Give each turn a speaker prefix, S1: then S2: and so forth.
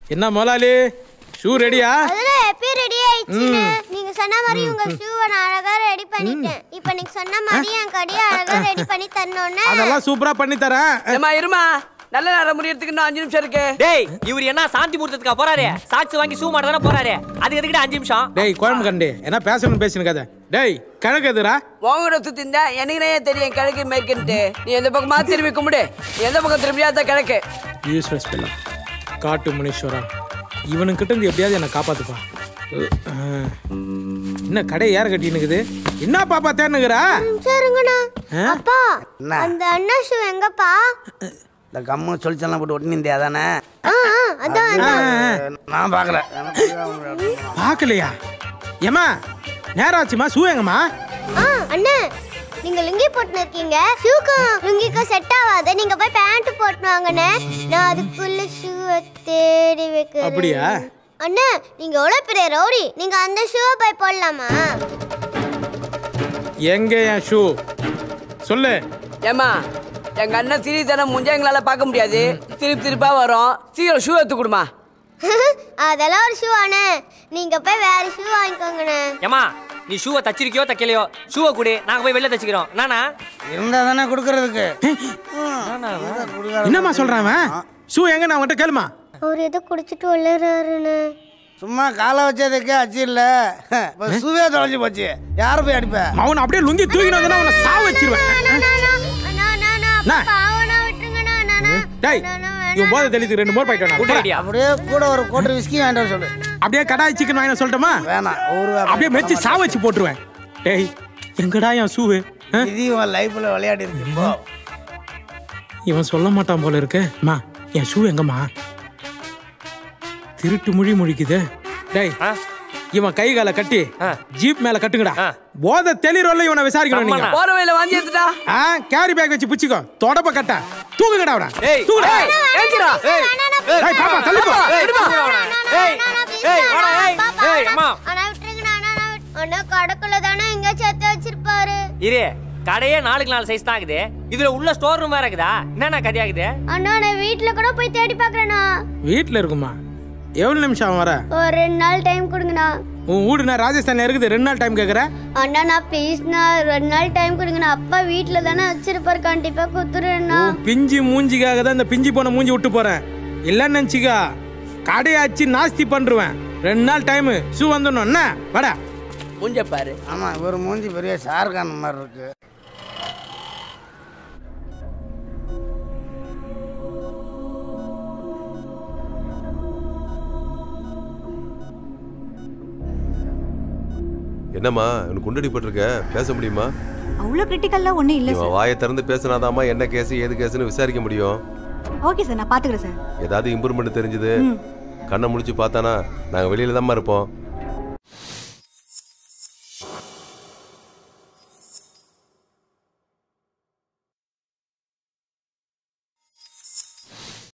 S1: என்ன முதலாளி ஷூ ரெடியா
S2: அதெல்லாம் எப்பயும் ரெடி ஆயிடுச்சுன்னு நீங்க சொன்ன மாதிரி உங்க ஷூவை நான் அழகா ரெடி பண்ணிட்டேன் இப்போ நீங்க சொன்ன மாதிரி என் கடையை அழகா ரெடி பண்ணி தரணும்னு
S1: அதெல்லாம் சூப்பரா பண்ணி தரேன்
S3: ஏமா இருமா நல்ல நேரம் முடியறதுக்கு இன்னும் அஞ்சு நிமிஷம் இருக்கு
S4: டேய் இவர் என்ன சாந்தி முகூர்த்தத்துக்கா போறாரு சாட்சி வாங்கி ஷூ மாட்ட தானே போறாரு அதுக்கு எதுக்கிட்ட அஞ்சு நிமிஷம்
S1: டேய் குழம்பு கண்டு என்ன பேசணும் பேசணும் கதை டேய் கிழக்கு எதுரா
S3: உங்ககிட்ட சுத்தி இருந்தா எனக்கு ஏன் தெரியும் கிழக்கு மேற்குன்ட்டு நீ எந்த பக்கமா திரும்பி கும்பிடு நீ எந்த பக்கம் திரும்பியா தான் கிழக்கு
S1: யூஸ்லெஸ் பிள்ளை காட்டு முனீஸ்வரா இவனுக்கிட்ட இருந்து எப்படியாவது என்னை காப்பாத்துப்பா அஹ். என்ன கடை யார் கட்டினுக்குது என்ன பாப்பா தேனுக்குறா
S2: நிமிஷம் இருங்கண்ணா
S1: ஆ?
S2: அப்பா
S5: என்ன?
S2: அந்த அண்ணா ஷூ எங்கப்பா
S5: இந்த கம்மு சொல்லிச்செல்லாம் போட்டு ஒட்டினிந்தியா தானே
S2: ஆ ஆ, அதான் அதான்.
S5: நான் பார்க்கல
S1: பார்க்கலையா ஏமா நேரம் ஆச்சுமா ஷூ எங்கம்மா
S2: ஆ அண்ணா நீங்க லுங்கி போட்டுன்னு இருக்கீங்க ஷூக்கும் லுங்கிக்கும் செட் ஆகாது நீங்க போய் பேண்ட் போட்டு வாங்கண்ணே நான் அதுக்குள்ள ஷூவை தேடி வைக்கிறேன்
S1: அப்படியா?
S2: அண்ணா நீங்க எவ்வளவு பெரிய ரவுடி நீங்க அந்த ஷூவை போய் போடலாமா
S1: எங்க என் ஷூ சொல்லு
S3: ஏமா எங்க அண்ணன் சிறிதனம் முஞ்ச எங்களால பார்க்க முடியாது திருப்பி திருப்பா வரும் சீக்கிரம் ஷூ எடுத்து கொடுமா
S2: அதெல்லாம் ஒரு ஷூ அண்ணே நீங்க போய் வேற ஷூ வாங்கிக்கோங்கண்ணே
S4: ஏமா நீ ஷூவை தச்சிருக்கியோ தைக்கலையோ ஷூவை கொடு நாங்க போய் வெளில தச்சுக்கிறோம் நானா
S5: இருந்தா தானே கொடுக்கறதுக்கு
S1: என்னம்மா சொல்றான் அவன் ஷூ எங்க நான் அவன்கிட்ட கேளுமா
S2: அவர் எதோ குடிச்சிட்டு உள்ளாருன்னு
S5: சும்மா காலை வச்சதுக்கே அச்சு இல்ல இப்ப சுவே தொலைஞ்சு போச்சு யாரை போய் அடிப்ப
S1: அவனை அப்படியே லுங்கி தூக்கிட்டு வந்தா அவனை சா வச்சிருவேன் அண்ணா. டேய் இவன் போதை தெளித்து ரெண்டு மோர் போயிட்டு
S4: குட்
S1: வரணும்.
S4: ஐடியா
S5: அப்படியே கூட ஒரு கோட்டர் விஸ்கி வேண்டாம் சொல்லு
S1: அப்படியே கடாய் சிக்கன் வாங்கி சொல்லட்டுமா
S5: வேணாம் ஒரு
S1: அப்படியே மெச்சு சா வச்சு போட்டுருவேன் டேய் எங்கடா என் ஷூவு
S5: இது உன் லைஃப்ல விளையாடி இருக்கு போ
S1: இவன் சொல்ல மாட்டான் போல இருக்கு அம்மா என் ஷூ எங்கம்மா திருட்டு மொழி முழிக்குது டேய்
S4: ஆ?
S1: இவன் கை காலை கட்டி
S4: ஆ.
S1: ஜீப் மேல கட்டுங்கடா
S4: ஆ.
S1: போத தெளிரோல்ல இவனை விசாரிக்கணும் நீங்க
S4: செம்மண்ணா.
S3: போற வழியில வாங்கி எடுத்துட்டா
S1: ஆ கேரி பேக் வச்சு புச்சிக்கோ தொடப்ப கட்ட தூக்குங்கடா அவனை
S4: ஏய்
S1: தூக்குடா
S3: ஏய், ஏஞ்சிடா.
S4: ஏய்
S1: ஏய் பாப்பா தள்ளி போ
S4: ஏய் எடுப்பா ஏய் ஏய் வாடா ஏய் ஏய் அம்மா
S2: அண்ணா விட்டுருங்கண்ணா அண்ணா, அண்ணா விட்டு- அண்ணா கடக்குள்ள தானே எங்க சேர்த்து வச்சிருப்பாரு
S4: இரு கடையே நாலுக்கு நாலு சைஸ் தான் இருக்குது இதுல உள்ள ஸ்டோர் ரூம் வேற இருக்குதா என்னண்ணா கதையாகுது
S2: அண்ணா நான் வீட்ல கூட போய் தேடி பாக்குறேண்ணா
S1: வீட்ல இருக்குமா எவ்வளவு நிமிஷம் அவன் வர
S2: ஒரு ரெண்டு நாள் டைம் கொடுங்கண்ணா
S1: உன் வீடுனா ராஜஸ்தான்ல இருக்குது ரெண்டு நாள் டைம் கேக்குற
S2: அண்ணா நான் ப்ளீஸ்ண்ணா ரெண்டு நாள் டைம் கொடுங்கண்ணா அப்பா வீட்ல தானே வச்சிருப்பாரு கண்டிப்பா குத்துறேண்ணா
S1: உன் பிஞ்சு மூஞ்சிக்காக தான் இந்த பிஞ்சு போன மூஞ்சி விட்டு போறேன் இல்லன்னு நினைச்சிக்கா கடையாச்சு நாஸ்தி பண்ருவேன் ரெண்டு நாள் டைம் ஷூ வந்துடணும் என்ன வாடா
S3: மூஞ்ச பாரு
S5: ஆமா இவர் மூஞ்சி பெரிய ஷாருக்கான் மாதிரி இருக்கு
S6: என்னம்மா எனக்கு குண்டடி பட்டிருக்க பேச முடியுமா
S7: அவ்வளோ கிரிட்டிக்கல்லாம் ஒன்றும் இல்லை
S6: இவன்
S7: சார்
S6: வாயை திறந்து பேசினாதாம்மா என்ன கேஸ் ஏது கேஸ்னு விசாரிக்க முடியும்
S7: ஓகே சார் நான் பார்த்துக்கிறேன் சார்
S6: ஏதாவது இம்ப்ரூவ்மெண்ட் தெரிஞ்சது கண்ணை முடிச்சு பார்த்தானா நாங்கள் வெளியில தாம்மா இருப்போம்